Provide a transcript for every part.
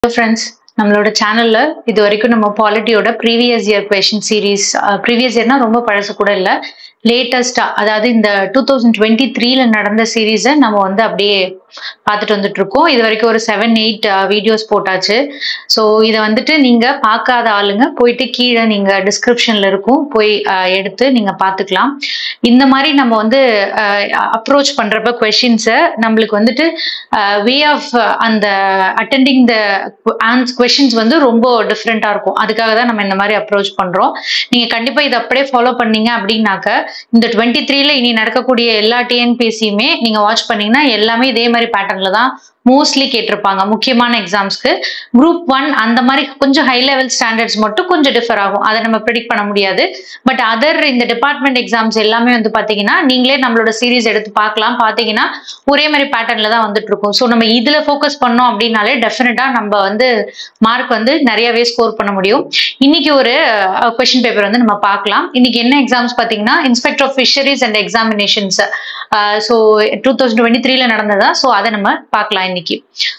Friends நம்மளோட சேனல்ல இது வரைக்கும் நம்ம பாலிட்டியோட previous year question series previous இயர்னா ரொம்ப பழசு கூட இல்லை லேட்டஸ்டா அதாவது இந்த டூ தௌசண்ட் டுவெண்ட்டி த்ரீல நடந்த சீரீஸை நம்ம வந்து அப்படியே பார்த்துட்டு வந்துட்டு இருக்கோம் இது வரைக்கும் ஒரு செவன் எயிட் வீடியோஸ் போட்டாச்சு ஸோ இதை வந்துட்டு நீங்க பார்க்காத ஆளுங்க போயிட்டு கீழே நீங்க டிஸ்கிரிப்ஷன்ல இருக்கும் போய் அஹ், எடுத்து நீங்க பார்த்துக்கலாம் இந்த மாதிரி நம்ம வந்து அப்ரோச் பண்றப்ப கொஷின்ஸை நம்மளுக்கு வந்துட்டு வே ஆஃப் அந்த அட்டெண்டிங் த ஆன்ஸ் கொஷின்ஸ் வந்து ரொம்ப டிஃப்ரெண்டா இருக்கும் அதுக்காக தான் நம்ம இந்த மாதிரி அப்ரோச் பண்றோம் நீங்க கண்டிப்பா இதை அப்படியே ஃபாலோ பண்ணீங்க அப்படின்னாக்க இந்த டுவெண்ட்டி த்ரீல இனி நடக்கக்கூடிய எல்லா டிஎன்பிஎஸ்சியுமே நீங்க வாட்ச் பண்ணீங்கன்னா எல்லாமே இதே மாதிரி பேட்டர்ன்ல தான் மோஸ்ட்லி கேட்டிருப்பாங்க முக்கியமான எக்ஸாம்ஸ்க்கு குரூப் ஒன் அந்த மாதிரி கொஞ்சம் ஹை லெவல் ஸ்டாண்டர்ட்ஸ் மட்டும் கொஞ்சம் டிஃபர் ஆகும் அதை நம்ம ப்ரிடிக் பண்ண முடியாது பட் அதர் இந்த டிபார்ட்மெண்ட் எக்ஸாம்ஸ் எல்லாமே வந்து பாத்தீங்கன்னா நீங்களே நம்மளோட சீரீஸ் எடுத்து பார்க்கலாம் பாத்தீங்கன்னா ஒரே மாதிரி பேட்டர்ன்ல தான் வந்துட்டு இருக்கும் ஸோ நம்ம இதுல ஃபோக்கஸ் பண்ணோம் அப்படின்னாலே டெஃபினட்டா நம்ம வந்து மார்க் வந்து நிறையவே ஸ்கோர் பண்ண முடியும் இன்னைக்கு ஒரு கொஸ்டின் பேப்பர் வந்து நம்ம பார்க்கலாம் இன்னைக்கு என்ன எக்ஸாம்ஸ் பாத்தீங்கன்னா inspector of fisheries and examinations so two thousand twenty த்ரீல நடந்ததா ஸோ அதை நம்ம பார்க்கலாம் இன்னைக்கு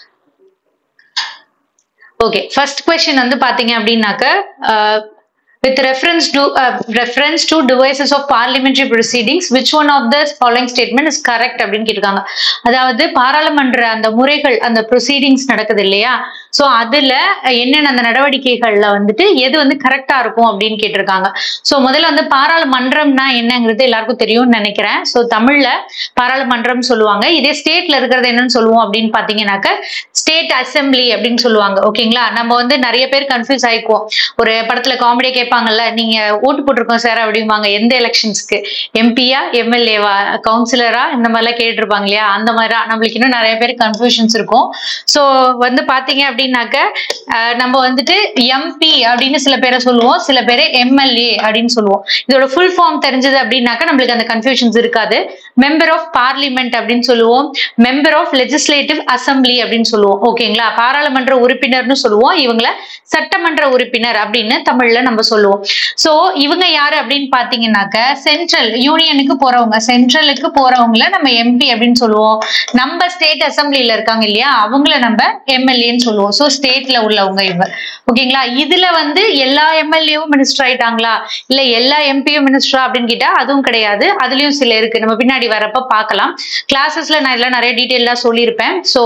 ஓகே ஃபர்ஸ்ட் கொஸ்டின் வந்து பாத்தீங்க அப்படின்னாக்க with reference to uh, reference to devices of parliamentary proceedings which one of the following statement is correct அப்படின்னு கேட்டிருக்காங்க அதாவது பாராளுமன்ற அந்த முறைகள் அந்த ப்ரொசீடிங்ஸ் நடக்குது இல்லையா சோ அதுல என்னென்ன அந்த நடவடிக்கைகள்ல வந்துட்டு எது வந்து கரெக்டா இருக்கும் அப்படின்னு கேட்டிருக்காங்க சோ முதல்ல வந்து பாராளுமன்றம்னா என்னங்கிறது எல்லாருக்கும் தெரியும்னு நினைக்கிறேன் சோ தமிழ்ல பாராளுமன்றம் சொல்லுவாங்க இதே ஸ்டேட்ல இருக்கிறது என்னன்னு சொல்லுவோம் அப்படின்னு பாத்தீங்கன்னாக்க ஸ்டேட் அசெம்பிளி அப்படின்னு சொல்லுவாங்க ஓகேங்களா நம்ம வந்து நிறைய பேர் கன்ஃபியூஸ் ஆயிக்குவோம் ஒரு படத்துல காமெடி கேட்பாங்கல்ல நீங்க ஓட்டு போட்டிருக்கோம் சார் அப்படிம்பாங்க எந்த எலெக்ஷன்ஸ்க்கு எம்பியா எம்எல்ஏவா கவுன்சிலரா இந்த மாதிரிலாம் கேட்டிருப்பாங்க இல்லையா அந்த மாதிரி நம்மளுக்கு இன்னும் நிறைய பேர் கன்ஃபியூஷன்ஸ் இருக்கும் ஸோ வந்து பாத்தீங்க அப்படின்னாக்க அஹ், நம்ம வந்துட்டு எம்பி அப்படின்னு சில பேரை சொல்லுவோம் சில பேரை எம்எல்ஏ அப்படின்னு சொல்லுவோம் இதோட ஃபுல் ஃபார்ம் தெரிஞ்சது அப்படின்னாக்க நம்மளுக்கு அந்த கன்ஃபியூஷன்ஸ் இருக்காது மெம்பர் ஆஃப் பார்லிமெண்ட் அப்படின்னு சொல்லுவோம் மெம்பர் ஆஃப் லெஜிஸ்லேட்டிவ் அசம்பிளி அப்படின்னு சொல்லுவோம் ஓகேங்களா பாராளுமன்ற உறுப்பினர்னு சொல்லுவோம் இவங்கள சட்டமன்ற உறுப்பினர் அப்படின்னு தமிழ்ல நம்ம சொல்லுவோம் சோ இவங்க யாரு அப்படின்னு பாத்தீங்கன்னாக்க சென்ட்ரல் யூனியனுக்கு போறவங்க சென்ட்ரலுக்கு போறவங்கள நம்ம எம்பி அப்படின்னு சொல்லுவோம் நம்ம ஸ்டேட் அசம்பிளில இருக்காங்க இல்லையா அவங்கள நம்ம எம்எல்ஏன்னு சொல்லுவோம் சோ ஸ்டேட்ல உள்ளவங்க இவங்க ஓகேங்களா இதுல வந்து எல்லா எம்எல்ஏவும் மினிஸ்டர் ஆயிட்டாங்களா இல்ல எல்லா எம்பியும் மினிஸ்டரா அப்படின்னு கேட்டா அதுவும் கிடையாது அதுலயும் சில இருக்கு நம்ம பின்னாடி வரப்ப பார்க்கலாம் கிளாஸஸ்ல நான் இதெல்லாம் நிறைய டீட்டெயிலா சொல்லியிருப்பேன் ஸோ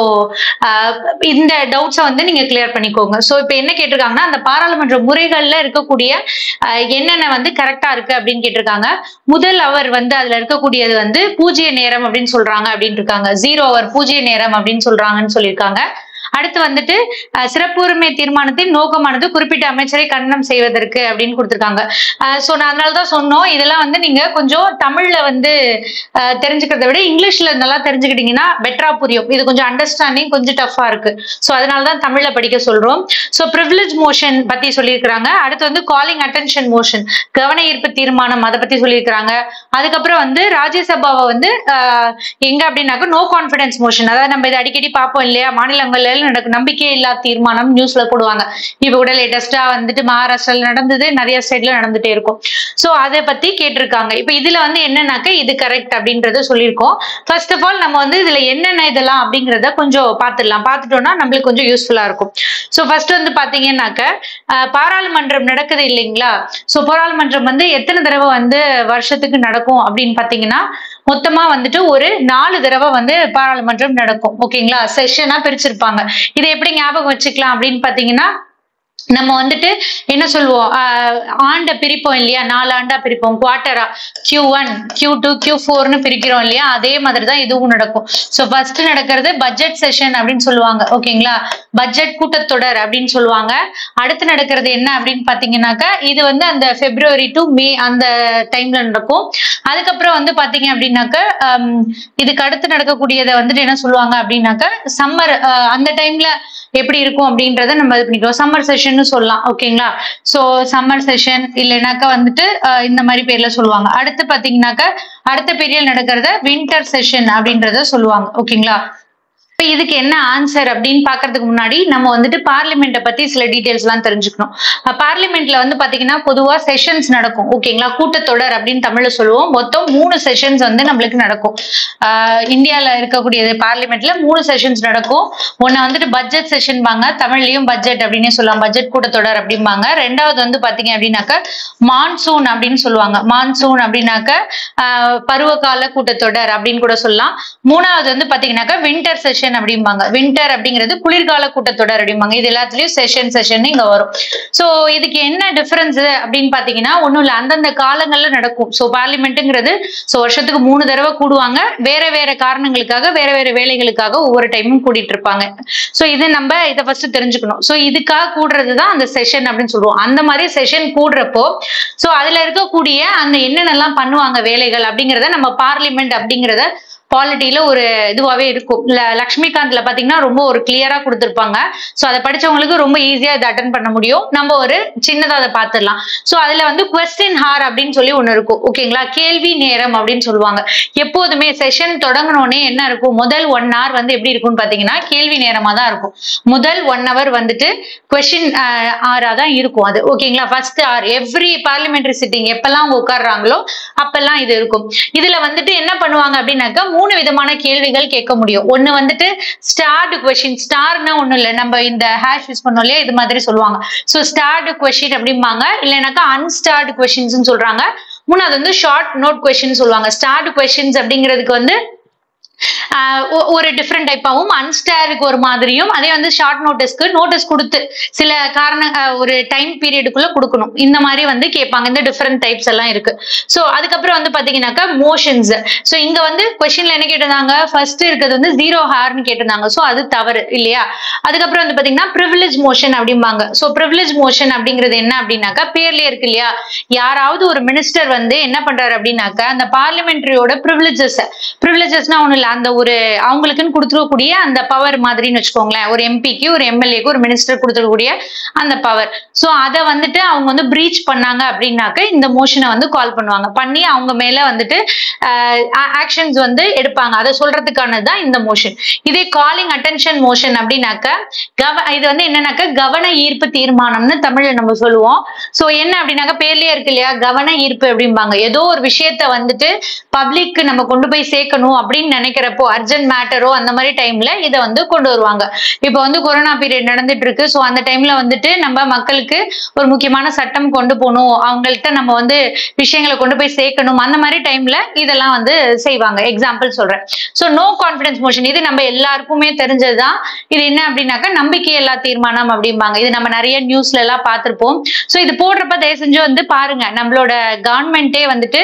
இந்த டவுட்ஸை வந்து நீங்க கிளியர் பண்ணிக்கோங்க ஸோ இப்போ என்ன கேட்டிருக்காங்கன்னா அந்த பாராளுமன்ற முறைகள்ல இருக்கக்கூடிய ஆஹ், என்னென்ன வந்து கரெக்டா இருக்கு அப்படின்னு கேட்டிருக்காங்க முதல் அவர் வந்து அதுல இருக்கக்கூடியது வந்து பூஜ்ய நேரம் அப்படின்னு சொல்றாங்க அப்படின்னு இருக்காங்க ஜீரோ அவர் பூஜ்ய நேரம் அப்படின்னு சொல்றாங்கன்னு சொல்லியிருக்காங்க அடுத்து வந்துட்டு அஹ், சிறப்புரிமை தீர்மானத்தின் நோக்கமானது குறிப்பிட்ட அமைச்சரை கண்டனம் செய்வதற்கு அப்படின்னு கொடுத்திருக்காங்க ஸோ நான் அதனால தான் சொன்னோம் இதெல்லாம் வந்து நீங்க கொஞ்சம் தமிழ்ல வந்து அஹ், தெரிஞ்சுக்கிறத விட இங்கிலீஷ்ல நல்லா தெரிஞ்சுக்கிட்டீங்கன்னா பெட்டரா புரியும் இது கொஞ்சம் அண்டர்ஸ்டாண்டிங் கொஞ்சம் டஃபா இருக்கு ஸோ அதனால தான் தமிழ்ல படிக்க சொல்றோம் ஸோ ப்ரிவிலேஜ் மோஷன் பத்தி சொல்லியிருக்கிறாங்க அடுத்து வந்து காலிங் அட்டென்ஷன் மோஷன் கவன ஈர்ப்பு தீர்மானம் அதை பத்தி சொல்லியிருக்கிறாங்க அதுக்கப்புறம் வந்து ராஜ்யசபாவை வந்து ஆஹ், எங்க அப்படின்னாக்க நோ கான்ஃபிடன்ஸ் மோஷன் அதாவது நம்ம இதை அடிக்கடி பார்ப்போம் இல்லையா மாநிலங்கள்ல நடக்கும் நம்பிக்கை இல்லா தீர்மானம் நியூஸ்ல போடுவாங்க இப்ப கூட லேட்டஸ்டா வந்துட்டு மகாராஷ்டிரால நடந்தது நிறைய ஸ்டேட்ல நடந்துட்டே இருக்கும் சோ அதை பத்தி கேட்டிருக்காங்க இப்ப இதுல வந்து என்னன்னாக்க இது கரெக்ட் அப்படின்றத சொல்லியிருக்கோம் ஃபர்ஸ்ட் ஆஃப் ஆல் நம்ம வந்து இதுல என்னென்ன இதெல்லாம் அப்படிங்கறத கொஞ்சம் பார்த்துடலாம் பார்த்துட்டோம்னா நம்மளுக்கு கொஞ்சம் யூஸ்ஃபுல்லா இருக்கும் சோ ஃபர்ஸ்ட் வந்து பாத்தீங்கன்னாக்க ஆஹ், பாராளுமன்றம் நடக்குது இல்லைங்களா சோ பாராளுமன்றம் வந்து எத்தனை தடவை வந்து வருஷத்துக்கு நடக்கும் அப்படின்னு பாத்தீங்கன்னா மொத்தமா வந்துட்டு ஒரு நாலு தடவை வந்து பாராளுமன்றம் நடக்கும் ஓகேங்களா செஷனா பிரிச்சிருப்பாங்க இதை எப்படி ஞாபகம் வச்சுக்கலாம் அப்படின்னு பாத்தீங்கன்னா நம்ம வந்துட்டு என்ன சொல்லுவோம் ஆஹ் ஆண்டை பிரிப்போம் இல்லையா நாலு ஆண்டா பிரிப்போம் குவார்டரா Q one Q two Q ஃபோர்னு பிரிக்கிறோம் இல்லையா அதே மாதிரி தான் இதுவும் நடக்கும் ஸோ ஃபர்ஸ்ட் நடக்கிறது பட்ஜெட் செஷன் அப்படின்னு சொல்லுவாங்க ஓகேங்களா பட்ஜெட் கூட்டத்தொடர் அப்படின்னு சொல்லுவாங்க அடுத்து நடக்கிறது என்ன அப்படின்னு பாத்தீங்கன்னாக்கா இது வந்து அந்த பிப்ரவரி டு மே அந்த டைம்ல நடக்கும் அதுக்கப்புறம் வந்து பாத்தீங்க அப்படின்னாக்க ஹம், இதுக்கு அடுத்து நடக்கக்கூடியதை வந்துட்டு என்ன சொல்லுவாங்க அப்படின்னாக்க சம்மர் அந்த டைம்ல எப்படி இருக்கும் அப்படின்றத நம்ம இது பண்ணிக்கிறோம் சம்மர் செஷன் சொல்லலாம் ஓகேங்களா சோ சம்மர் செஷன் இல்லைனாக்கா வந்துட்டு அஹ், இந்த மாதிரி பேர்ல சொல்லுவாங்க அடுத்து பாத்தீங்கன்னாக்கா அடுத்த பீரியட் நடக்கிறத வின்டர் செஷன் அப்படின்றத சொல்லுவாங்க ஓகேங்களா இப்ப இதுக்கு என்ன ஆன்சர் அப்படின்னு பாக்குறதுக்கு முன்னாடி நம்ம வந்துட்டு பார்லிமெண்ட்டை பத்தி சில டீடைல்ஸ் எல்லாம் தெரிஞ்சுக்கணும் பார்லிமெண்ட்ல வந்து பாத்தீங்கன்னா பொதுவா செஷன்ஸ் நடக்கும் ஓகேங்களா கூட்டத்தொடர் அப்படின்னு தமிழ்ல சொல்லுவோம் மொத்தம் மூணு செஷன்ஸ் வந்து நம்மளுக்கு நடக்கும் ஆஹ் இந்தியால இருக்கக்கூடிய பார்லிமெண்ட்ல மூணு செஷன்ஸ் நடக்கும் ஒன்னு வந்துட்டு பட்ஜெட் செஷன் பாங்க தமிழ்லயும் பட்ஜெட் அப்படின்னே சொல்லலாம் பட்ஜெட் கூட்டத்தொடர் அப்படிம்பாங்க ரெண்டாவது வந்து பாத்தீங்க அப்படின்னாக்க மான்சூன் அப்படின்னு சொல்லுவாங்க மான்சூன் அப்படின்னாக்க ஆஹ் பருவகால கூட்டத்தொடர் அப்படின்னு கூட சொல்லலாம் மூணாவது வந்து பாத்தீங்கன்னாக்கா வின்டர் செஷன் அப்படிம்பாங்க வின்டர் அப்படிங்கிறது குளிர்கால கூட்டத்தொடர் அப்படிம்பாங்க இது எல்லாத்துலயும் செஷன் செஷன் இங்க வரும் சோ இதுக்கு என்ன டிஃபரன்ஸ் அப்படின்னு பாத்தீங்கன்னா ஒண்ணும் இல்ல அந்தந்த காலங்கள்ல நடக்கும் சோ பார்லிமெண்ட்டுங்கிறது சோ வருஷத்துக்கு மூணு தடவை கூடுவாங்க வேற வேற காரணங்களுக்காக வேற வேற வேலைகளுக்காக ஒவ்வொரு டைமும் கூட்டிட்டு இருப்பாங்க சோ இது நம்ம இதை ஃபர்ஸ்ட் தெரிஞ்சுக்கணும் சோ இதுக்காக கூடுறது தான் அந்த செஷன் அப்படின்னு சொல்லுவோம் அந்த மாதிரி செஷன் கூடுறப்போ சோ அதுல இருக்கக்கூடிய அந்த என்னென்னலாம் பண்ணுவாங்க வேலைகள் அப்படிங்கறத நம்ம பார்லிமெண்ட் அப்படிங்கறத பாலிட்டியில ஒரு இதுவாவே இருக்கும் ல- லக்ஷ்மிகாந்த்ல பாத்தீங்கன்னா ரொம்ப ஒரு கிளியரா கொடுத்திருப்பாங்க சோ அதை படிச்சவங்களுக்கு ரொம்ப ஈஸியா இதை அட்டன் பண்ண முடியும் நம்ம ஒரு சின்னதா அதை பார்த்துடலாம் சோ அதுல வந்து கொஸ்டின் ஹார் அப்படின்னு சொல்லி ஒண்ணு இருக்கும் ஓகேங்களா கேள்வி நேரம் அப்படின்னு சொல்லுவாங்க எப்போதுமே செஷன் தொடங்கினோடனே என்ன இருக்கும் முதல் ஒன் hour வந்து எப்படி இருக்கும்னு பாத்தீங்கன்னா கேள்வி நேரமா தான் இருக்கும் முதல் ஒன் hour வந்துட்டு கொஸ்டின் ஆரா தான் இருக்கும் அது ஓகேங்களா first or every parliamentary sitting எப்பெல்லாம் அவங்க உட்கார்றாங்களோ அப்பெல்லாம் இது இருக்கும் இதுல வந்துட்டு என்ன பண்ணுவாங்க அப்படின்னாக்கா மூணு விதமான கேள்விகள் கேட்க முடியும் ஒண்ணு வந்துட்டு ஸ்டார்டு கொஸ்டின் ஸ்டார்னா ஒண்ணும் இல்ல நம்ம இந்த ஹேஷ் யூஸ் பண்ணோம் இல்லையா இது மாதிரி சொல்லுவாங்க சோ ஸ்டார்டு கொஸ்டின் அப்படிம்பாங்க இல்லைனாக்கா அன்ஸ்டார்டு கொஸ்டின்ஸ் சொல்றாங்க மூணாவது வந்து ஷார்ட் நோட் கொஸ்டின் சொல்லுவாங்க ஸ்டார்டு கொஸ்டின்ஸ் அப்படிங்கிறதுக்கு வந்து ஆஹ் ஒ- ஒரு டிஃப்ரெண்ட் டைப்பாகவும் அன்ஸ்டாருக்கு ஒரு மாதிரியும் அதே வந்து ஷார்ட் நோட்டீஸ்க்கு நோட்டீஸ் கொடுத்து சில காரண ஆஹ் ஒரு டைம் பீரியடுக்குள்ள கொடுக்கணும் இந்த மாதிரி வந்து கேட்பாங்க இந்த டிஃப்ரெண்ட் டைப்ஸ் எல்லாம் இருக்கு ஸோ அதுக்கப்புறம் வந்து பாத்தீங்கன்னாக்கா மோஷன்ஸ் ஸோ இங்க வந்து கொஸ்டின்ல என்ன கேட்டிருந்தாங்க ஃபர்ஸ்ட் இருக்கிறது வந்து ஜீரோ ஹார்னு கேட்டிருந்தாங்க ஸோ அது தவறு இல்லையா அதுக்கப்புறம் வந்து பாத்தீங்கன்னா ப்ரிவிலேஜ் மோஷன் அப்படிம்பாங்க ஸோ ப்ரிவிலேஜ் மோஷன் அப்படிங்கிறது என்ன அப்படின்னாக்கா பேர்லயே இருக்கு இல்லையா யாராவது ஒரு மினிஸ்டர் வந்து என்ன பண்றாரு அப்படின்னாக்கா அந்த பார்லிமெண்ட்ரியோட ப்ரிவிலேஜஸ் ப்ரிவிலேஜஸ்னா ஒண்ணு இல்ல அந்த ஒரு அவங்களுக்குன்னு கொடுத்துருக்கக்கூடிய அந்த பவர் மாதிரின்னு வச்சுக்கோங்களேன் ஒரு எம்பிக்கு ஒரு எம்எல்ஏக்கு ஒரு மினிஸ்டர் கொடுத்துருக்கக்கூடிய அந்த பவர் ஸோ அதை வந்துட்டு அவங்க வந்து பிரீச் பண்ணாங்க அப்படின்னாக்க இந்த மோஷனை வந்து கால் பண்ணுவாங்க பண்ணி அவங்க மேல வந்துட்டு ஆக்ஷன்ஸ் வந்து எடுப்பாங்க அதை சொல்றதுக்கானது தான் இந்த மோஷன் இதே காலிங் அட்டென்ஷன் மோஷன் அப்படின்னாக்க கவ இது வந்து என்னன்னாக்க கவன ஈர்ப்பு தீர்மானம்னு தமிழ்ல நம்ம சொல்லுவோம் சோ என்ன அப்படின்னாக்க பேர்லயே இருக்கு இல்லையா கவன ஈர்ப்பு அப்படிம்பாங்க ஏதோ ஒரு விஷயத்த வந்துட்டு பப்ளிக் நம்ம கொண்டு போய் சேர்க்கணும் அப்படின்னு நினைக்கிறப்போ அர்ஜென்ட் மேட்டரோ அந்த மாதிரி டைம்ல இதை வந்து கொண்டு வருவாங்க இப்போ வந்து கொரோனா பீரியட் நடந்துட்டு இருக்கு ஸோ அந்த டைம்ல வந்துட்டு நம்ம மக்களுக்கு ஒரு முக்கியமான சட்டம் கொண்டு போகணும் அவங்கள்ட்ட நம்ம வந்து விஷயங்களை கொண்டு போய் சேர்க்கணும் அந்த மாதிரி டைம்ல இதெல்லாம் வந்து செய்வாங்க எக்ஸாம்பிள் சொல்றேன் ஸோ நோ கான்ஃபிடன்ஸ் மோஷன் இது நம்ம எல்லாருக்குமே தெரிஞ்சதுதான் இது என்ன அப்படின்னாக்கா நம்பிக்கையில்லா தீர்மானம் அப்படிம்பாங்க இது நம்ம நிறைய நியூஸ்ல எல்லாம் பார்த்திருப்போம் ஸோ இது போடுறப்ப தயவு செஞ்சு வந்து பாருங்க நம்மளோட கவர்மெண்டே வந்துட்டு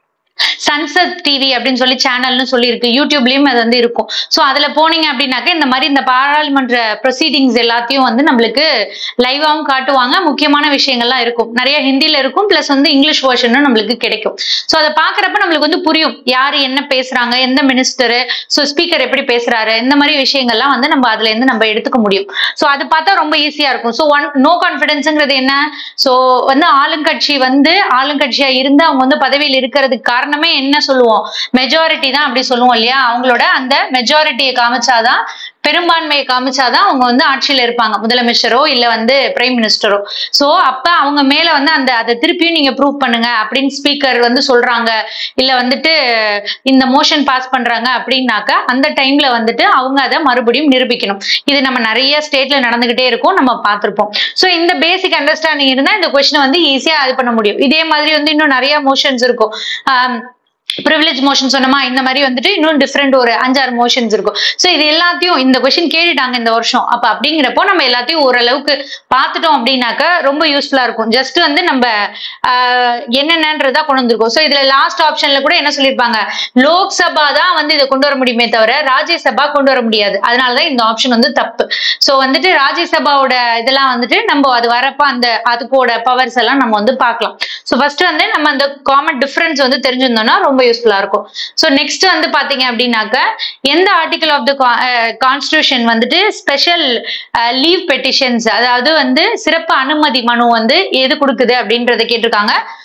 சன்சத் டிவி அப்படின்னு சொல்லி சேனல்னு சொல்லி இருக்கு யூடியூப்லயும் அது வந்து இருக்கும் ஸோ அதுல போனீங்க அப்படின்னாக்க இந்த மாதிரி இந்த பாராளுமன்ற ப்ரொசீடிங்ஸ் எல்லாத்தையும் வந்து நம்மளுக்கு லைவாவும் காட்டுவாங்க முக்கியமான விஷயங்கள்லாம் இருக்கும் நிறைய ஹிந்தில இருக்கும் பிளஸ் வந்து இங்கிலீஷ் வெர்ஷனும் நம்மளுக்கு கிடைக்கும் ஸோ அதை பாக்குறப்ப நம்மளுக்கு வந்து புரியும் யாரு என்ன பேசுறாங்க எந்த மினிஸ்டர் ஸோ ஸ்பீக்கர் எப்படி பேசுறாரு இந்த மாதிரி விஷயங்கள்லாம் வந்து நம்ம அதுல இருந்து நம்ம எடுத்துக்க முடியும் ஸோ அது பார்த்தா ரொம்ப ஈஸியா இருக்கும் ஸோ ஒன் நோ கான்ஃபிடன்ஸ்ங்கிறது என்ன ஸோ வந்து ஆளுங்கட்சி வந்து ஆளுங்கட்சியா இருந்து அவங்க வந்து பதவியில் இருக்கிறதுக்கு காரணமே என்ன சொல்லுவோம் மெஜாரிட்டி தான் அப்படி சொல்லுவோம் இல்லையா அவங்களோட அந்த மெஜாரிட்டியை காமிச்சாதான் பெரும்பான்மையை காமிச்சாதான் அவங்க வந்து ஆட்சியில இருப்பாங்க முதலமைச்சரோ இல்ல வந்து பிரைம் மினிஸ்டரோ சோ அப்ப அவங்க மேல வந்து அந்த அதை திருப்பியும் நீங்க ப்ரூவ் பண்ணுங்க அப்படின்னு ஸ்பீக்கர் வந்து சொல்றாங்க இல்ல வந்துட்டு இந்த மோஷன் பாஸ் பண்றாங்க அப்படின்னாக்கா அந்த டைம்ல வந்துட்டு அவங்க அதை மறுபடியும் நிரூபிக்கணும் இது நம்ம நிறைய ஸ்டேட்ல நடந்துகிட்டே இருக்கும் நம்ம பார்த்திருப்போம் சோ இந்த பேசிக் அண்டர்ஸ்டாண்டிங் இருந்தா இந்த கொஸ்டின் வந்து ஈஸியா இது பண்ண முடியும் இதே மாதிரி வந்து இன்னும் நிறைய மோஷன்ஸ் இருக்கும் ஆம், ப்ரிவிலேஜ் மோஷன் சொன்னோமா இந்த மாதிரி வந்துட்டு இன்னும் டிஃப்ரெண்ட் ஒரு அஞ்சாறு மோஷன்ஸ் இருக்கும் ஸோ இது எல்லாத்தையும் இந்த கொஸ்டின் கேட்டுட்டாங்க இந்த வருஷம் அப்ப அப்படிங்கிறப்போ நம்ம எல்லாத்தையும் ஓரளவுக்கு பார்த்துட்டோம் அப்படின்னாக்க ரொம்ப யூஸ்ஃபுல்லா இருக்கும் ஜஸ்ட் வந்து நம்ம ஆஹ், என்னென்னன்றதா கொண்டு வந்திருக்கோம் ஸோ இதுல லாஸ்ட் ஆப்ஷன்ல கூட என்ன சொல்லியிருப்பாங்க லோக்சபா தான் வந்து இதை கொண்டு வர முடியுமே தவிர ராஜ்யசபா கொண்டு வர முடியாது அதனாலதான் இந்த ஆப்ஷன் வந்து தப்பு ஸோ வந்துட்டு ராஜ்யசபாவோட இதெல்லாம் வந்துட்டு நம்ம அது வரப்ப அந்த அதுக்கோட பவர்ஸ் எல்லாம் நம்ம வந்து பார்க்கலாம் ஸோ ஃபர்ஸ்ட் வந்து நம்ம அந்த காமன் டிஃபரன்ஸ் வந்து தெரிஞ்சிருந்தோம்னா ரொம்ப யூஸ்ஃபுல்லா இருக்கும் ஸோ நெக்ஸ்ட் வந்து பாத்தீங்க அப்படின்னாக்க எந்த ஆர்டிகல் ஆஃப் த கான்ஸ்டியூஷன் வந்துட்டு ஸ்பெஷல் லீவ் பெட்டிஷன்ஸ் அதாவது வந்து சிறப்பு அனுமதி மனு வந்து எது கொடுக்குது அப்படின்றத கேட்டிருக்காங்க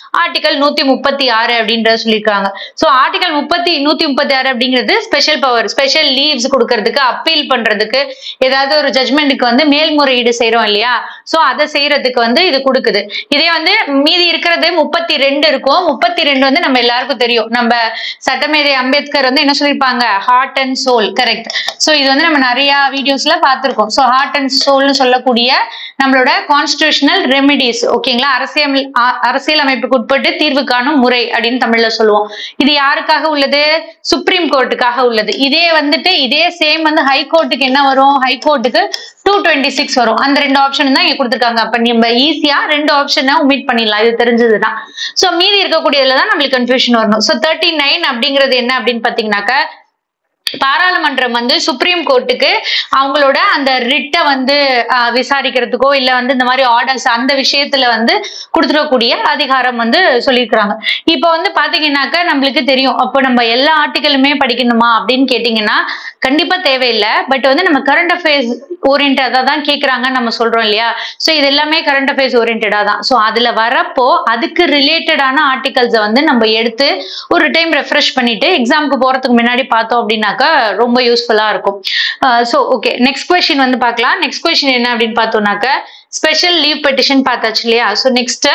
ஆர்டிகல் நூத்தி முப்பத்தி ஆறு அப்படின்றத சொல்லியிருக்காங்க ஸோ ஆர்டிகல் முப்பத்தி நூத்தி முப்பத்தி ஆறு அப்படிங்கிறது ஸ்பெஷல் பவர் ஸ்பெஷல் லீவ்ஸ் கொடுக்கறதுக்கு அப்பீல் பண்றதுக்கு ஏதாவது ஒரு ஜட்மெண்ட்டுக்கு வந்து மேல்முறையீடு செய்றோம் இல்லையா ஸோ அதை செய்யறதுக்கு வந்து இது கொடுக்குது இதே வந்து மீதி இருக்கிறது முப்பத்தி ரெண்டு இருக்கும் முப்பத்தி ரெண்டு வந்து நம்ம எல்லாருக்கும் தெரியும் நம்ம சட்டமேதை அம்பேத்கர் வந்து என்ன சொல்லியிருப்பாங்க heart and soul correct so இது வந்து நம்ம நிறைய வீடியோஸ்ல பார்த்திருக்கோம் ஸோ ஹார்ட் அண்ட் சோல்னு சொல்லக்கூடிய நம்மளோட கான்ஸ்டியூஷனல் ரெமிடிஸ் ஓகேங்களா அரசியல் அ- அரசியல் அமைப்புக்கு உட்பட்டு தீர்வு காணும் முறை அப்படின்னு தமிழ்ல சொல்லுவோம் இது யாருக்காக உள்ளது சுப்ரீம் கோர்ட்டுக்காக உள்ளது இதே வந்துட்டு இதே சேம் வந்து ஹை கோர்ட்டுக்கு என்ன வரும் ஹை கோர்ட்டுக்கு டூ டுவெண்ட்டி சிக்ஸ் வரும் அந்த ரெண்டு ஆப்ஷன் தான் இங்க கொடுத்துருக்காங்க அப்ப நம்ம ஈஸியா ரெண்டு ஆப்ஷனை உமிட் பண்ணிடலாம் இது தெரிஞ்சதுதான் சோ மீதி இருக்கக்கூடியதுல தான் நம்மளுக்கு கன்ஃபியூஷன் வரணும் சோ தேர்ட்டி நைன் அப்படிங்கிறது என்ன அப்படின்னு பாத்தீங்கன்னாக்க பாராளுமன்றம் வந்து சுப்ரீம் கோர்ட்டுக்கு அவங்களோட அந்த ரிட்டை வந்து ஆஹ், விசாரிக்கிறதுக்கோ இல்ல வந்து இந்த மாதிரி ஆர்டர்ஸ் அந்த விஷயத்துல வந்து கொடுத்துடக்கூடிய அதிகாரம் வந்து சொல்லியிருக்கிறாங்க இப்போ வந்து பாத்தீங்கன்னாக்க நம்மளுக்கு தெரியும் அப்போ நம்ம எல்லா ஆர்டிகளுமே படிக்கணுமா அப்படின்னு கேட்டீங்கன்னா கண்டிப்பா தேவையில்லை பட் வந்து நம்ம கரண்ட் அஃபேர்ஸ் ஓரியன்டா தான் கேக்குறாங்கன்னு நம்ம சொல்றோம் இல்லையா சோ இது எல்லாமே கரண்ட் அஃபேர்ஸ் ஓரியன்டா தான் சோ அதுல வரப்போ அதுக்கு ரிலேட்டடான ஆர்டிகல்ஸை வந்து நம்ம எடுத்து ஒரு டைம் ரெஃப்ரெஷ் பண்ணிட்டு எக்ஸாமுக்கு போறதுக்கு முன்னாடி பார்த்தோம் அப்படின்னாக்கா ரொம்ப யூஸ்ஃபுல்லா இருக்கும் ஸோ ஓகே நெக்ஸ்ட் கொஸ்டின் வந்து பார்க்கலாம் நெக்ஸ்ட் கொஸ்டின் என்ன அப்படின்னு பார்த்தோம்னாக்க ஸ்பெஷல் லீவ் பெட்டிஷன் பார்த்தாச்சு இல்லையா so next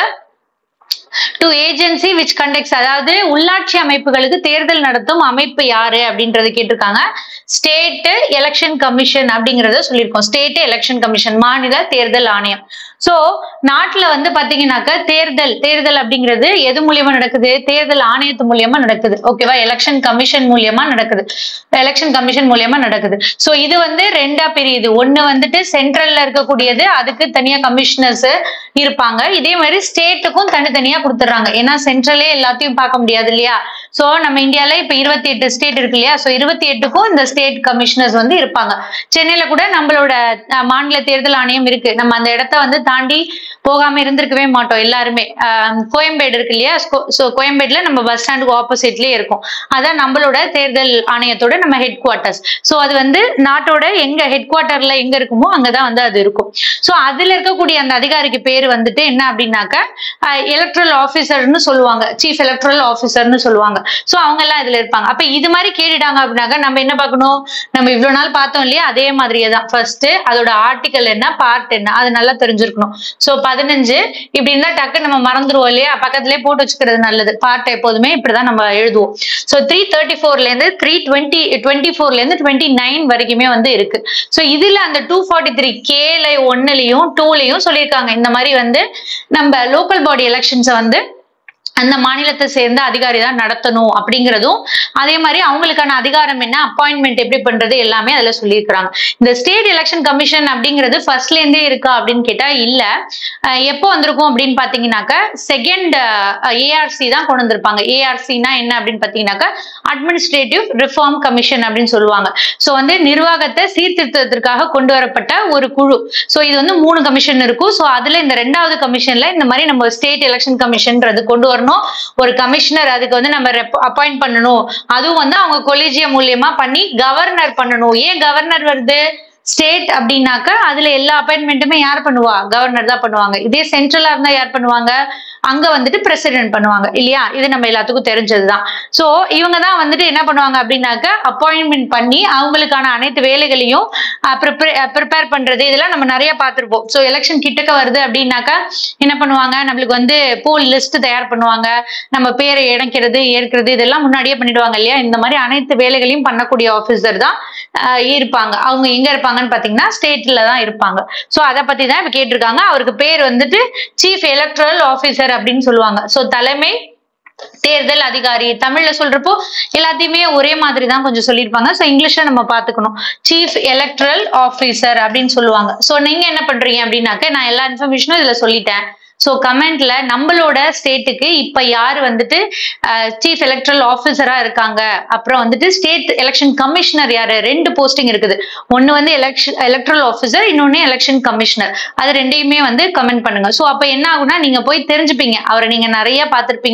to agency which conducts அதாவது உள்ளாட்சி அமைப்புகளுக்கு தேர்தல் நடத்தும் அமைப்பு யாரு அப்படின்றது கேட்டிருக்காங்க ஸ்டேட் எலெக்ஷன் கமிஷன் அப்படிங்கறத சொல்லியிருக்கோம் ஸ்டேட் எலெக்ஷன் கமிஷன் மாநில தேர்தல் ஆணையம் சோ நாட்டுல வந்து பாத்தீங்கன்னாக்க தேர்தல் தேர்தல் அப்படிங்கிறது எது மூலியமா நடக்குது தேர்தல் ஆணையத்து மூலியமா நடக்குது ஓகேவா எலெக்ஷன் கமிஷன் மூலியமா நடக்குது எலெக்ஷன் கமிஷன் மூலியமா நடக்குது சோ இது வந்து ரெண்டா பிரியுது ஒண்ணு வந்துட்டு சென்ட்ரல்ல இருக்கக்கூடியது அதுக்கு தனியா கமிஷனர்ஸ் இருப்பாங்க இதே மாதிரி ஸ்டேட்டுக்கும் தனித்தனியா கொடுத்துட்றாங்க ஏன்னா சென்ட்ரலே எல்லாத்தையும் பார்க்க முடியாது இல்லையா சோ நம்ம இந்தியால இப்ப இருபத்தி எட்டு ஸ்டேட் இருக்கு இல்லையா சோ இருபத்தி எட்டுக்கும் இந்த ஸ்டேட் கமிஷனர்ஸ் வந்து இருப்பாங்க சென்னையில கூட நம்மளோட அஹ், மாநில தேர்தல் ஆணையம் இருக்கு நம்ம அந்த இடத்த வந்து தாண்டி போகாம இருந்திருக்கவே மாட்டோம் எல்லாருமே அஹ், கோயம்பேடு இருக்கு இல்லையா சோ கோயம்பேடுல நம்ம பஸ் ஸ்டாண்டுக்கு ஆப்போசிட்லயே இருக்கும் அதான் நம்மளோட தேர்தல் ஆணையத்தோட நம்ம ஹெட் குவார்ட்டர்ஸ் சோ அது வந்து நாட்டோட எங்க ஹெட் குவார்ட்டர்ல எங்க இருக்குமோ அங்கதான் வந்து அது இருக்கும் சோ அதுல இருக்கக்கூடிய அந்த அதிகாரிக்கு பேர் வந்துட்டு என்ன அப்படின்னாக்க எலக்ட்ரல் ஆபீசர்னு சொல்லுவாங்க சீஃப் எலக்ட்ரல் ஆபீசர்னு சொல்லுவாங்க சோ அவங்க எல்லாம் இதுல இருப்பாங்க அப்ப இது மாதிரி கேட்டுட்டாங்க அப்படின்னாக்க நம்ம என்ன பார்க்கணும் நம்ம இவ்வளவு நாள் பார்த்தோம் இல்லையா அதே மாதிரியே தான் ஃபர்ஸ்ட் அதோட ஆர்டிகல் என்ன பார்ட் என்ன அது நல்லா தெரிஞ்சிருக்கணும் சோ பதினஞ்சு இப்படி இருந்தா டக்கு நம்ம மறந்துருவோம் இல்லையா பக்கத்துலயே போட்டு வச்சுக்கிறது நல்லது பார்ட் எப்போதுமே இப்படிதான் நம்ம எழுதுவோம் சோ த்ரீ தேர்ட்டி ஃபோர்ல இருந்து த்ரீ டுவெண்ட்டி டுவெண்ட்டி ஃபோர்ல இருந்து டுவெண்ட்டி நைன் வரைக்குமே வந்து இருக்கு சோ இதுல அந்த டூ ஃபார்ட்டி த்ரீ கேல ஒன்னுலயும் டூலையும் சொல்லியிருக்காங்க இந்த மாதிரி வந்து நம்ம லோக்கல் பாடி எலெக்ஷன்ஸை வந்து அந்த மாநிலத்தை சேர்ந்த அதிகாரி தான் நடத்தணும் அப்படிங்கிறதும் அதே மாதிரி அவங்களுக்கான அதிகாரம் என்ன அப்பாயின்மெண்ட் எப்படி பண்றது எல்லாமே அதுல சொல்லியிருக்கிறாங்க இந்த ஸ்டேட் எலெக்ஷன் கமிஷன் அப்படிங்கிறது ஃபர்ஸ்ட்ல இருந்தே இருக்கா அப்படின்னு கேட்டா இல்ல அஹ் எப்போ வந்திருக்கும் அப்படின்னு பாத்தீங்கன்னாக்க செகண்ட் ஏஆர்சி தான் கொண்டு வந்திருப்பாங்க ஏஆர்சினா என்ன அப்படின்னு பாத்தீங்கன்னாக்க அட்மினிஸ்ட்ரேட்டிவ் ரிஃபார்ம் கமிஷன் அப்படின்னு சொல்லுவாங்க சோ வந்து நிர்வாகத்தை சீர்திருத்தத்திற்காக கொண்டு வரப்பட்ட ஒரு குழு சோ இது வந்து மூணு கமிஷன் இருக்கும் சோ அதுல இந்த ரெண்டாவது கமிஷன்ல இந்த மாதிரி நம்ம ஸ்டேட் எலெக்ஷன் கமிஷன்றது கொண்டு வரணும் ஒரு கமிஷனர் அதுக்கு வந்து நம்ம அப்பாயிண்ட் பண்ணணும் அதுவும் வந்து அவங்க கொலிஜியம் மூலியமா பண்ணி கவர்னர் பண்ணணும் ஏன் கவர்னர் வருது ஸ்டேட் அப்படின்னாக்க அதுல எல்லா அப்பாயின்மெண்ட்டுமே யார் பண்ணுவா கவர்னர் தான் பண்ணுவாங்க இதே சென்ட்ரலா இருந்தா யார் பண்ணுவாங்க அங்க வந்துட்டு பிரசிடென்ட் பண்ணுவாங்க இல்லையா இது நம்ம எல்லாத்துக்கும் தெரிஞ்சதுதான் சோ இவங்க தான் வந்துட்டு என்ன பண்ணுவாங்க அப்படின்னாக்க அப்பாயின்மெண்ட் பண்ணி அவங்களுக்கான அனைத்து வேலைகளையும் ப்ரிப்பேர் பண்றது இதெல்லாம் நம்ம நிறைய பார்த்திருப்போம் சோ எலெக்ஷன் கிட்டக்க வருது அப்படின்னாக்கா என்ன பண்ணுவாங்க நம்மளுக்கு வந்து போல் லிஸ்ட் தயார் பண்ணுவாங்க நம்ம பேரை இணைக்கிறது ஏற்கிறது இதெல்லாம் முன்னாடியே பண்ணிடுவாங்க இல்லையா இந்த மாதிரி அனைத்து வேலைகளையும் பண்ணக்கூடிய ஆபீசர் தான் ஆஹ் இருப்பாங்க அவங்க எங்க இருப்பாங்கன்னு பாத்தீங்கன்னா ஸ்டேட்ல தான் இருப்பாங்க சோ அதை பத்தி தான் இப்ப கேட்டிருக்காங்க அவருக்கு பேர் வந்துட்டு சீஃப் எலக்ட்ரல் ஆபீசர் அப்படின்னு சொல்லுவாங்க சோ தலைமை தேர்தல் அதிகாரி தமிழ்ல சொல்றப்போ எல்லாத்தையுமே ஒரே மாதிரி தான் கொஞ்சம் சொல்லியிருப்பாங்க ஸோ இங்கிலீஷ்ல நம்ம பார்த்துக்கணும் சீஃப் எலக்ட்ரல் ஆஃபீஸர் அப்படின்னு சொல்லுவாங்க ஸோ நீங்க என்ன பண்றீங்க அப்படின்னாக்க நான் எல்லா இன்ஃபர்மேஷனும் இதுல சொல்லிட்டேன் ஸோ கமெண்ட்ல நம்மளோட ஸ்டேட்டுக்கு இப்ப யார் வந்துட்டு சீஃப் எலக்ட்ரல் ஆஃபீஸரா இருக்காங்க அப்புறம் வந்துட்டு ஸ்டேட் எலெக்ஷன் கமிஷனர் யாரு ரெண்டு போஸ்டிங் இருக்குது ஒன்னு வந்து எலெக்ஷன் எலக்ட்ரல் ஆஃபீஸர் இன்னொன்னு எலெக்ஷன் கமிஷனர் அது ரெண்டையுமே வந்து கமெண்ட் பண்ணுங்க ஸோ அப்ப என்ன ஆகும்னா நீங்க போய் தெரிஞ்சுப்பீங்க அவரை நீங்க நிறைய பார்த்திருப்பீங்க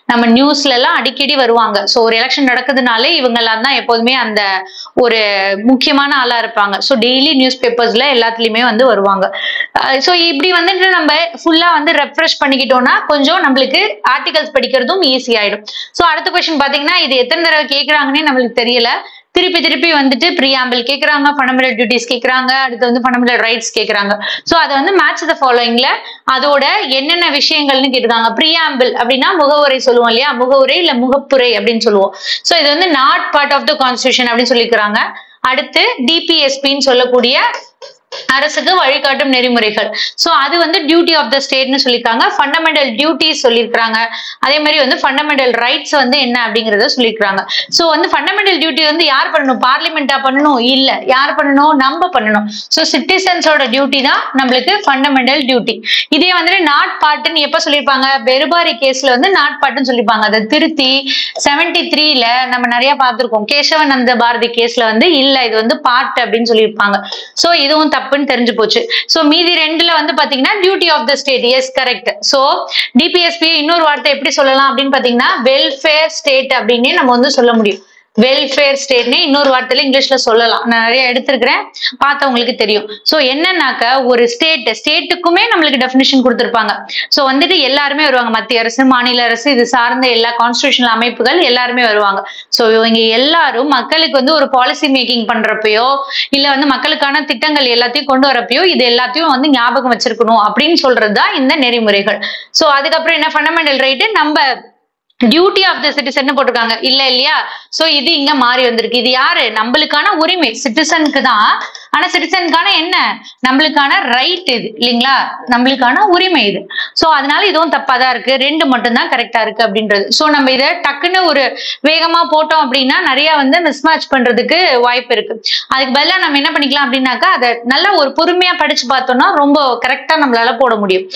நம்ம நியூஸ்ல எல்லாம் அடிக்கடி வருவாங்க ஸோ ஒரு எலெக்ஷன் நடக்குதுனாலே இவங்க எல்லாம் தான் எப்போதுமே அந்த ஒரு முக்கியமான ஆளா இருப்பாங்க ஸோ டெய்லி நியூஸ் பேப்பர்ஸ்ல எல்லாத்துலயுமே வந்து வருவாங்க ஸோ இப்படி வந்துட்டு நம்ம ஃபுல்லா வந்து ரெஃப்ரெஷ் பண்ணிக்கிட்டோம்னா கொஞ்சம் நம்மளுக்கு ஆர்டிகல்ஸ் படிக்கிறதும் ஈஸி ஆயிடும் ஸோ அடுத்த கொஸ்டின் பாத்தீங்கன்னா இது எத்தனை தடவை கேட்கறாங்கன்னே நம்மளுக்கு தெரியல திருப்பி திருப்பி வந்துட்டு ப்ரியாம்பிள் கேக்குறாங்க ஃபண்டமெண்டல் டியூட்டிஸ் கேக்குறாங்க அடுத்து வந்து ஃபண்டமெண்டல் ரைட்ஸ் கேக்குறாங்க ஸோ அதை வந்து மேட்ச் த ஃபாலோயிங்ல அதோட என்னென்ன விஷயங்கள்னு கேட்டிருக்காங்க ப்ரியாம்பிள் அப்படின்னா முகவுரை சொல்லுவோம் இல்லையா முகவுரை இல்ல முகப்புரை அப்படின்னு சொல்லுவோம் ஸோ இது வந்து not part of the constitution அப்படின்னு சொல்லிக்கிறாங்க அடுத்து டிபிஎஸ்பின்னு சொல்லக்கூடிய அரசுக்கு வழிகாட்டும் நெறிமுறைகள் சோ அது வந்து டியூட்டி ஆஃப் த ஸ்டேட்னு சொல்லியிருக்காங்க ஃபண்டமெண்டல் டியூட்டிஸ் சொல்லியிருக்காங்க அதே மாதிரி வந்து ஃபண்டமெண்டல் ரைட்ஸ் வந்து என்ன அப்படிங்கறத சொல்லியிருக்காங்க சோ வந்து ஃபண்டமெண்டல் டியூட்டி வந்து யார் பண்ணணும் பார்லிமெண்டா பண்ணணும் இல்ல யார் பண்ணணும் நம்ம பண்ணணும் சோ சிட்டிசன்ஸோட டியூட்டி தான் நம்மளுக்கு ஃபண்டமெண்டல் டியூட்டி இதே வந்து நாட் பார்ட்னு எப்ப சொல்லியிருப்பாங்க பெருபாரி கேஸ்ல வந்து நாட் பார்ட்னு சொல்லியிருப்பாங்க அதை திருத்தி செவன்டி த்ரீல நம்ம நிறைய பார்த்திருக்கோம் கேசவானந்த பாரதி கேஸ்ல வந்து இல்ல இது வந்து பார்ட் அப்படின்னு சொல்லியிருப்பாங்க சோ இதுவும் தப்புன்னு தெரிஞ்சு போச்சு சோ மீதி ரெண்டுல வந்து பாத்தீங்கன்னா duty of the state yes correct so DPSP இன்னொரு வார்த்தை எப்படி சொல்லலாம் அப்படின்னு பாத்தீங்கன்னா வெல்ஃபேர் ஸ்டேட் அப்படின்னே நம்ம வந்து சொல்ல முடியும் வெல்ஃபேர் ஸ்டேட்னே இன்னொரு வார்த்தையில இங்கிலீஷ்ல சொல்லலாம் நான் நிறைய எடுத்திருக்கிறேன் பார்த்தவங்களுக்கு தெரியும் சோ என்னன்னாக்க ஒரு ஸ்டேட் ஸ்டேட்டுக்குமே நம்மளுக்கு டெஃபினிஷன் கொடுத்திருப்பாங்க சோ வந்துட்டு எல்லாருமே வருவாங்க மத்திய அரசு மாநில அரசு இது சார்ந்த எல்லா கான்ஸ்டியூஷனல் அமைப்புகள் எல்லாருமே வருவாங்க சோ இவங்க எல்லாரும் மக்களுக்கு வந்து ஒரு பாலிசி மேக்கிங் பண்றப்பயோ இல்ல வந்து மக்களுக்கான திட்டங்கள் எல்லாத்தையும் கொண்டு வரப்பயோ இது எல்லாத்தையும் வந்து ஞாபகம் வச்சிருக்கணும் அப்படின்னு சொல்றதுதான் இந்த நெறிமுறைகள் சோ அதுக்கப்புறம் என்ன ஃபண்டமெண்டல் ரைட்டு நம்ம டியூட்டி ஆஃப் த சிட்டிசன் போட்டிருக்காங்க இல்ல இல்லையா சோ இது இங்க மாறி வந்திருக்கு இது யாரு நம்மளுக்கான உரிமை சிட்டிசனுக்கு தான் ஆனா சிட்டிசனுக்கான என்ன நம்மளுக்கான ரைட் இது இல்லைங்களா நம்மளுக்கான உரிமை இது சோ அதனால இதுவும் தப்பா தான் இருக்கு ரெண்டு மட்டும் தான் கரெக்டா இருக்கு அப்படின்றது சோ நம்ம இதை டக்குன்னு ஒரு வேகமா போட்டோம் அப்படின்னா நிறைய வந்து மிஸ்மேட்ச் பண்றதுக்கு வாய்ப்பு இருக்கு அதுக்கு பதிலா நம்ம என்ன பண்ணிக்கலாம் அப்படின்னாக்கா அதை நல்லா ஒரு பொறுமையா படிச்சு பார்த்தோம்னா ரொம்ப கரெக்டா நம்மளால போட முடியும்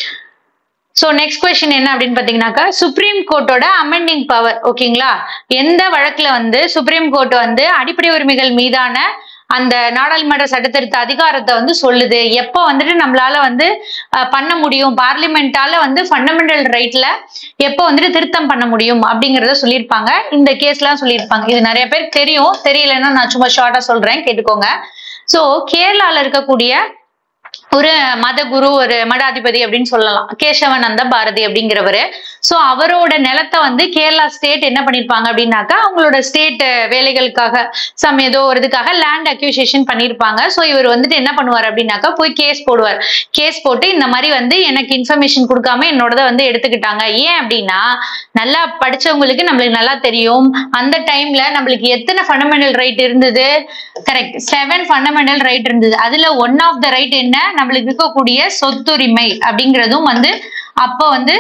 சோ நெக்ஸ்ட் கொஸ்டின் என்ன அப்படின்னு பாத்தீங்கன்னாக்கா சுப்ரீம் கோர்ட்டோட அமெண்டிங் பவர் ஓகேங்களா எந்த வழக்குல வந்து சுப்ரீம் கோர்ட் வந்து அடிப்படை உரிமைகள் மீதான அந்த நாடாளுமன்ற சட்டத்திருத்த அதிகாரத்தை வந்து சொல்லுது எப்போ வந்துட்டு நம்மளால வந்து அஹ், பண்ண முடியும் பார்லிமெண்டால வந்து ஃபண்டமெண்டல் ரைட்ல எப்போ வந்துட்டு திருத்தம் பண்ண முடியும் அப்படிங்கறத சொல்லியிருப்பாங்க இந்த கேஸ்லாம் சொல்லியிருப்பாங்க இது நிறைய பேருக்கு தெரியும் தெரியலன்னா நான் சும்மா ஷார்ட்டா சொல்றேன் கேட்டுக்கோங்க சோ கேரளால இருக்கக்கூடிய ஒரு மத குரு ஒரு மடாதிபதி அப்படின்னு சொல்லலாம் கேசவனந்த பாரதி அப்படிங்கிறவரு சோ அவரோட நிலத்தை வந்து கேரளா ஸ்டேட் என்ன பண்ணிருப்பாங்க அப்படின்னாக்கா அவங்களோட ஸ்டேட் வேலைகளுக்காக சம் ஏதோ ஒரு இதுக்காக லேண்ட் அக்யூசியேஷன் பண்ணிருப்பாங்க சோ இவர் வந்துட்டு என்ன பண்ணுவார் அப்படின்னாக்கா போய் கேஸ் போடுவார் கேஸ் போட்டு இந்த மாதிரி வந்து எனக்கு இன்ஃபர்மேஷன் கொடுக்காம என்னோடத வந்து எடுத்துக்கிட்டாங்க ஏன் அப்படின்னா நல்லா படிச்சவங்களுக்கு நம்மளுக்கு நல்லா தெரியும் அந்த டைம்ல நம்மளுக்கு எத்தனை ஃபண்டமெண்டல் ரைட் இருந்தது கரெக்ட் செவன் ஃபண்டமெண்டல் ரைட் இருந்தது அதுல ஒன் ஆஃப் த ரைட் என்ன நம்மளுக்கு இருக்கக்கூடிய சொத்துரிமை அப்படிங்கிறதும் வந்து அப்போ வந்து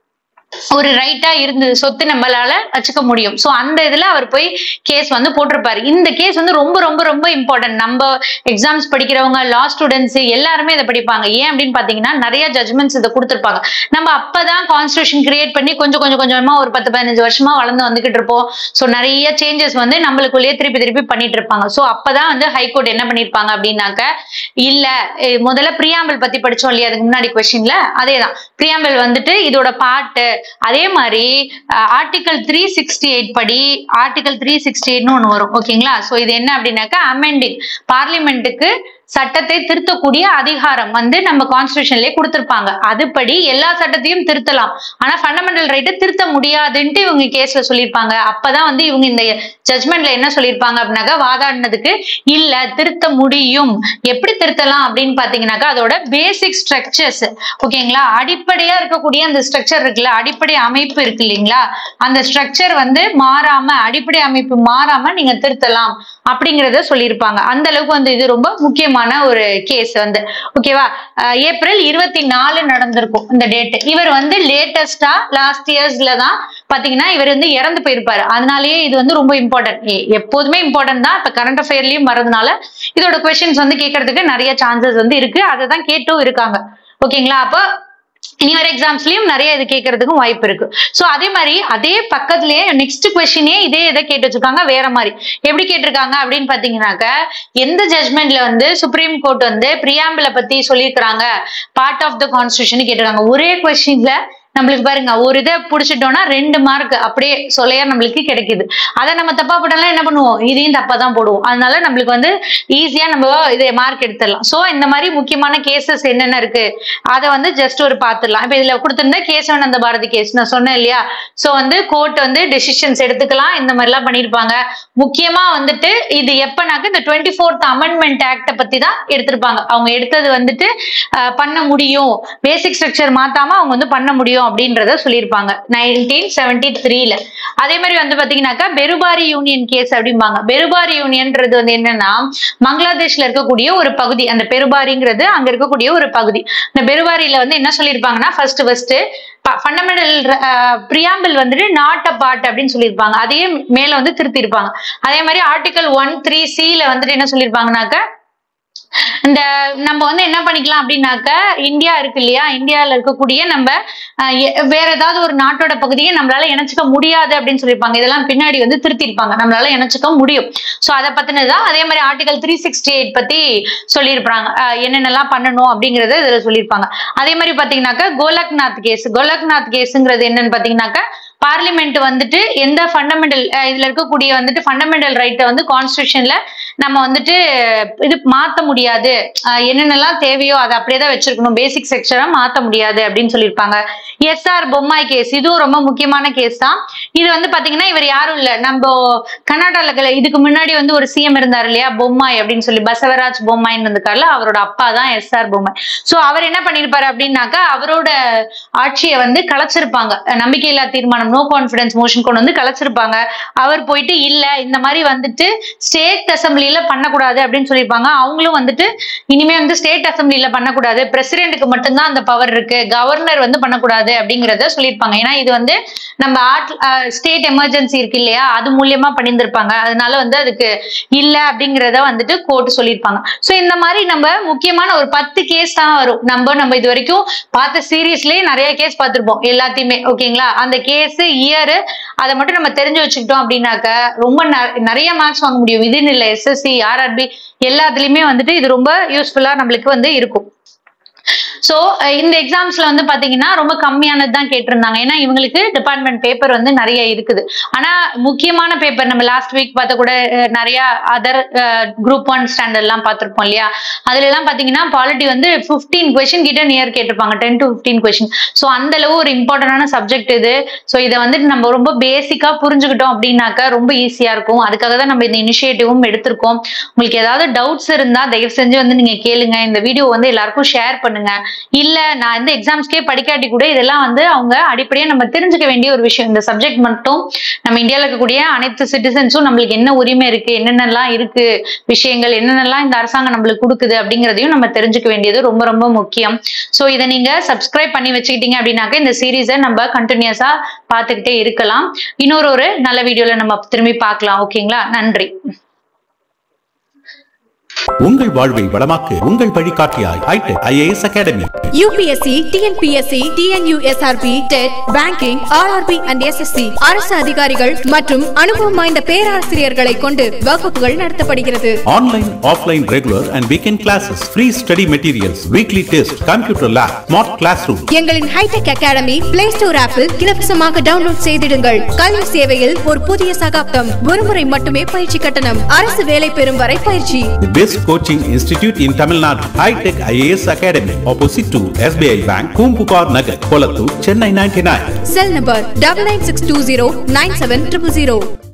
ஒரு ரைட்டா இருந்தது சொத்து நம்மளால வச்சுக்க முடியும் சோ அந்த இதுல அவர் போய் கேஸ் வந்து போட்டிருப்பாரு இந்த கேஸ் வந்து ரொம்ப ரொம்ப ரொம்ப இம்பார்ட்டன்ட் நம்ம எக்ஸாம்ஸ் படிக்கிறவங்க லா ஸ்டூடெண்ட்ஸ் எல்லாருமே இதை படிப்பாங்க ஏன் அப்படின்னு பாத்தீங்கன்னா நிறைய ஜட்மெண்ட்ஸ் இதை கொடுத்திருப்பாங்க நம்ம அப்பதான் கான்ஸ்டியூஷன் கிரியேட் பண்ணி கொஞ்சம் கொஞ்சம் கொஞ்சமா ஒரு பத்து பதினஞ்சு வருஷமா வளர்ந்து வந்துகிட்டு இருப்போம் சோ நிறைய சேஞ்சஸ் வந்து நம்மளுக்குள்ளேயே திருப்பி திருப்பி பண்ணிட்டு இருப்பாங்க சோ அப்பதான் வந்து ஹைகோர்ட் என்ன பண்ணிருப்பாங்க அப்படின்னாக்க இல்ல eh, முதல்ல பிரியாம்பிள் பத்தி படிச்சோம் இல்லையா அதுக்கு முன்னாடி கொஸ்டின்ல அதேதான் பிரியாம்பிள் வந்துட்டு இதோட பாட்டு அதே மாதிரி ஆர்டிகல் த்ரீ சிக்ஸ்டி எயிட் படி ஆர்டிகல் த்ரீ சிக்ஸ்டி எயிட்னு ஒன்று வரும் ஓகேங்களா ஸோ இது என்ன அப்படின்னாக்கா அமெண்டிங் பார்லிமெண்ட்டுக்கு சட்டத்தை திருத்தக்கூடிய அதிகாரம் வந்து நம்ம கான்ஸ்டியூஷன்லயே கொடுத்திருப்பாங்க அதுபடி எல்லா சட்டத்தையும் திருத்தலாம் ஆனா ஃபண்டமெண்டல் ரைட்டை திருத்த முடியாதுன்ட்டு இவங்க கேஸ்ல சொல்லியிருப்பாங்க அப்பதான் வந்து இவங்க இந்த ஜட்மெண்ட்ல என்ன சொல்லியிருப்பாங்க அப்படின்னாக்கா வாதாடினதுக்கு இல்ல திருத்த முடியும் எப்படி திருத்தலாம் அப்படின்னு பாத்தீங்கன்னாக்கா அதோட பேசிக் ஸ்ட்ரக்சர்ஸ் ஓகேங்களா அடிப்படையா இருக்கக்கூடிய அந்த ஸ்ட்ரக்சர் இருக்குல்ல அடிப்படை அமைப்பு இருக்கு இல்லைங்களா அந்த ஸ்ட்ரக்சர் வந்து மாறாம அடிப்படை அமைப்பு மாறாம நீங்க திருத்தலாம் அப்படிங்கறத சொல்லியிருப்பாங்க அந்த அளவுக்கு வந்து இது ரொம்ப முக்கியமான ஒரு கேஸ் வந்து ஓகேவா அஹ் ஏப்ரல் இருபத்தி நாலு நடந்திருக்கும் இந்த டேட் இவர் வந்து லேட்டஸ்டா லாஸ்ட் இயர்ஸ்ல தான் பாத்தீங்கன்னா இவர் வந்து இறந்து போயிருப்பாரு அதனாலயே இது வந்து ரொம்ப இம்பார்ட்டன்ட் எப்போதுமே இம்பார்ட்டன்ட் தான் இப்ப கரண்ட் அஃபேர்லயும் வரதுனால இதோட கொஸ்டின்ஸ் வந்து கேட்கறதுக்கு நிறைய சான்சஸ் வந்து இருக்கு அதை தான் கேட்டும் இருக்காங்க ஓகேங்களா அப்போ இனி வர எக்ஸாம்ஸ்லயும் நிறைய இது கேட்கறதுக்கும் வாய்ப்பு இருக்கு சோ அதே மாதிரி அதே பக்கத்துலயே நெக்ஸ்ட் கொஸ்டினே இதே இதை கேட்டு வச்சிருக்காங்க வேற மாதிரி எப்படி கேட்டிருக்காங்க அப்படின்னு பாத்தீங்கன்னாக்க எந்த ஜட்மெண்ட்ல வந்து சுப்ரீம் கோர்ட் வந்து பிரியாம்பிள பத்தி சொல்லியிருக்கிறாங்க பார்ட் ஆஃப் த கான்ஸ்டியூஷன் கேட்டிருக்காங்க ஒரே கொஸ்டின்ல நம்மளுக்கு பாருங்க ஒரு இதை புடிச்சிட்டோம்னா ரெண்டு மார்க் அப்படியே சொல்லையா நம்மளுக்கு கிடைக்குது அதை நம்ம தப்பா போட்டாலும் என்ன பண்ணுவோம் இதையும் தப்பா தான் போடுவோம் அதனால நம்மளுக்கு வந்து ஈஸியா நம்ம இதை மார்க் எடுத்துடலாம் சோ இந்த மாதிரி முக்கியமான கேசஸ் என்னென்ன இருக்கு அதை வந்து ஜஸ்ட் ஒரு பார்த்துடலாம் இப்ப இதுல கொடுத்திருந்த கேசவானந்த பாரதி கேஸ் நான் சொன்னேன் இல்லையா சோ வந்து கோர்ட் வந்து டெசிஷன்ஸ் எடுத்துக்கலாம் இந்த மாதிரி எல்லாம் பண்ணிருப்பாங்க முக்கியமா வந்துட்டு இது எப்பனாக்க இந்த டுவெண்ட்டி ஃபோர்த் அமெண்ட்மெண்ட் ஆக்ட பத்தி தான் எடுத்திருப்பாங்க அவங்க எடுத்தது வந்துட்டு அஹ், பண்ண முடியும் பேசிக் ஸ்ட்ரக்சர் மாத்தாம அவங்க வந்து பண்ண முடியும் அப்படின்றத சொல்லியிருப்பாங்க நைன்டீன் செவன்டி த்ரீல அதே மாதிரி வந்து பாத்தீங்கன்னாக்கா பெருபாரி யூனியன் கேஸ் அப்படிம்பாங்க பெருபாரி யூனியன்றது வந்து என்னன்னா பங்களாதேஷ்ல இருக்கக்கூடிய ஒரு பகுதி அந்த பெருபாரிங்கிறது அங்க இருக்கக்கூடிய ஒரு பகுதி இந்த பெருபாரியில வந்து என்ன சொல்லியிருப்பாங்கன்னா ஃபர்ஸ்ட் ஃபர்ஸ்ட் ஃபண்டமெண்டல் பிரியாம்பிள் வந்துட்டு நாட் அ பார்ட் அப்படின்னு சொல்லியிருப்பாங்க அதையே மேல வந்து திருத்திருப்பாங்க அதே மாதிரி ஆர்டிகல் ஒன் த்ரீ சில வந்துட்டு என்ன சொல்லியிருப்பாங்கனாக்க இந்த நம்ம வந்து என்ன பண்ணிக்கலாம் அப்படின்னாக்க இந்தியா இருக்கு இல்லையா இந்தியால இருக்கக்கூடிய நம்ம அஹ், எ- வேற ஏதாவது ஒரு நாட்டோட பகுதியை நம்மளால இணைச்சிக்க முடியாது அப்படின்னு சொல்லியிருப்பாங்க இதெல்லாம் பின்னாடி வந்து திருத்திருப்பாங்க நம்மளால இணைச்சிக்க முடியும் சோ அதை பத்தினதுதான் அதே மாதிரி ஆர்டிகல் த்ரீ சிக்ஸ்டி எயிட் பத்தி சொல்லியிருப்பாங்க அஹ், என்னென்னலாம் பண்ணணும் அப்படிங்கறத இதுல சொல்லியிருப்பாங்க அதே மாதிரி பாத்தீங்கன்னாக்கா கோலக்நாத் கேஸ் கோலக்நாத் கேஸுங்கிறது என்னன்னு பாத்தீங்கன்னாக்கா பார்லிமெண்ட் வந்துட்டு எந்த ஃபண்டமெண்டல் இதுல இருக்கக்கூடிய வந்துட்டு ஃபண்டமெண்டல் ரைட்டை வந்து கான்ஸ்டியூஷன்ல நம்ம வந்துட்டு இது மாத்த முடியாது அஹ் என்னென்னலாம் தேவையோ அதை அப்படியே தான் வச்சிருக்கணும் பேசிக் செக்ஷனா மாத்த முடியாது அப்படின்னு சொல்லியிருப்பாங்க எஸ்ஆர் பொம்மாய் கேஸ் இதுவும் ரொம்ப முக்கியமான கேஸ் தான் இது வந்து பாத்தீங்கன்னா இவர் யாரும் இல்ல நம்ம கர்நாடகால இதுக்கு முன்னாடி வந்து ஒரு சிஎம் இருந்தார் இல்லையா பொம்மாய் அப்படின்னு சொல்லி பசவராஜ் பொம்மாய்னு இருந்திருக்காருல அவரோட அப்பா தான் எஸ்ஆர் பொம்மாய் சோ அவர் என்ன பண்ணிருப்பாரு அப்படின்னாக்கா அவரோட ஆட்சியை வந்து கலைச்சிருப்பாங்க நம்பிக்கையில்லா தீர்மானம் நோ கான்பிடன்ஸ் மோஷன் கொண்டு வந்து கலைச்சிருப்பாங்க அவர் போயிட்டு இல்ல இந்த மாதிரி வந்துட்டு ஸ்டேட் அசம்பிளில பண்ணக்கூடாது அப்படின்னு சொல்லியிருப்பாங்க அவங்களும் வந்துட்டு இனிமே வந்து ஸ்டேட் அசம்பிளில பண்ணக்கூடாது பிரசிடென்ட்டுக்கு மட்டும்தான் அந்த பவர் இருக்கு கவர்னர் வந்து பண்ணக்கூடாது அப்படிங்கறத சொல்லியிருப்பாங்க ஏன்னா இது வந்து நம்ம ஆர்ட் ஸ்டேட் எமர்ஜென்சி இருக்கு இல்லையா அது மூலியமா பண்ணியிருந்திருப்பாங்க அதனால வந்து அதுக்கு இல்ல அப்படிங்கறத வந்துட்டு கோர்ட் சொல்லியிருப்பாங்க சோ இந்த மாதிரி நம்ம முக்கியமான ஒரு பத்து கேஸ் தான் வரும் நம்ம நம்ம இது வரைக்கும் பார்த்த சீரீஸ்லயே நிறைய கேஸ் பார்த்திருப்போம் எல்லாத்தையுமே ஓகேங்களா அந்த கேஸ் இயர் அதை மட்டும் நம்ம தெரிஞ்சு வச்சுக்கிட்டோம் அப்படின்னாக்க ரொம்ப ந- நிறைய மார்க்ஸ் வாங்க முடியும் இதுன்னு இல்லை எஸ்எஸ்சி ஆர்ஆர்பி எல்லாத்துலயுமே வந்துட்டு இது ரொம்ப யூஸ்ஃபுல்லா நம்மளுக்கு வந்து இருக்கும் சோ இந்த எக்ஸாம்ஸ்ல வந்து பாத்தீங்கன்னா ரொம்ப கம்மியானது தான் கேட்டிருந்தாங்க ஏன்னா இவங்களுக்கு டிபார்ட்மெண்ட் பேப்பர் வந்து நிறைய இருக்குது ஆனா முக்கியமான பேப்பர் நம்ம லாஸ்ட் வீக் பார்த்த கூட அஹ், நிறைய அதர் குரூப் ஒன் ஸ்டாண்டர்ட் எல்லாம் பார்த்திருப்போம் இல்லையா அதுல எல்லாம் பாத்தீங்கன்னா பாலிட்டி வந்து 15 கொஸ்டின் கிட்ட நியர் கேட்டிருப்பாங்க டென் டு 15 கொஸ்டின் சோ அந்த அளவு ஒரு இம்பார்ட்டன்டான சப்ஜெக்ட் இது சோ இதை வந்துட்டு நம்ம ரொம்ப பேசிக்கா புரிஞ்சுக்கிட்டோம் அப்படின்னாக்கா ரொம்ப ஈஸியா இருக்கும் அதுக்காக தான் நம்ம இந்த இனிஷியேட்டிவும் எடுத்திருக்கோம் உங்களுக்கு ஏதாவது டவுட்ஸ் இருந்தா தயவு செஞ்சு வந்து நீங்க கேளுங்க இந்த வீடியோ வந்து எல்லாருக்கும் ஷேர் பண்ணுங்க இல்ல நான் இந்த எக்ஸாம்ஸ்க்கே படிக்காட்டி கூட இதெல்லாம் வந்து அவங்க அடிப்படையா நம்ம தெரிஞ்சுக்க வேண்டிய ஒரு விஷயம் இந்த சப்ஜெக்ட் மட்டும் நம்ம இந்தியால இருக்கக்கூடிய அனைத்து சிட்டிசன்ஸும் நம்மளுக்கு என்ன உரிமை இருக்கு என்னென்னலாம் இருக்கு விஷயங்கள் என்னென்னலாம் இந்த அரசாங்கம் நம்மளுக்கு கொடுக்குது அப்படிங்கறதையும் நம்ம தெரிஞ்சுக்க வேண்டியது ரொம்ப ரொம்ப முக்கியம் சோ இதை நீங்க சப்ஸ்கிரைப் பண்ணி வச்சுக்கிட்டீங்க அப்படின்னாக்க இந்த சீரீஸை நம்ம கண்டினியூஸா பார்த்துக்கிட்டே இருக்கலாம் இன்னொரு ஒரு நல்ல வீடியோல நம்ம திரும்பி பார்க்கலாம் ஓகேங்களா நன்றி உங்கள் வாழ்வை வளமாக்கு உங்கள் வழிகாட்டியாய் hitech IAS academy UPSC TNPSC TNUSRB TET banking RRB and SSC அரசு அதிகாரிகள் மற்றும் அனுபவம் வாய்ந்த பேராசிரியர்களை கொண்டு வகுப்புகள் நடத்தப்படுகிறது online offline regular and weekend classes free study materials weekly test computer lab smart class room எங்களின் ஹைடெக் அகாடமி பிளே ஸ்டோர் ஆப்பில் இலவசமாக டவுன்லோட் செய்திடுங்கள் கல்வி சேவையில் ஒரு புதிய சகாப்தம் ஒருமுறை மட்டுமே பயிற்சி கட்டணம் அரசு வேலை பெறும் வரை பயிற்சி The best coaching institute in Tamil Nadu. High-Tech IAS Academy. Opposite to SBI Bank, Kumpupar Nagar, Kolattur, Chennai 99. Cell number double nine six two zero nine seven triple zero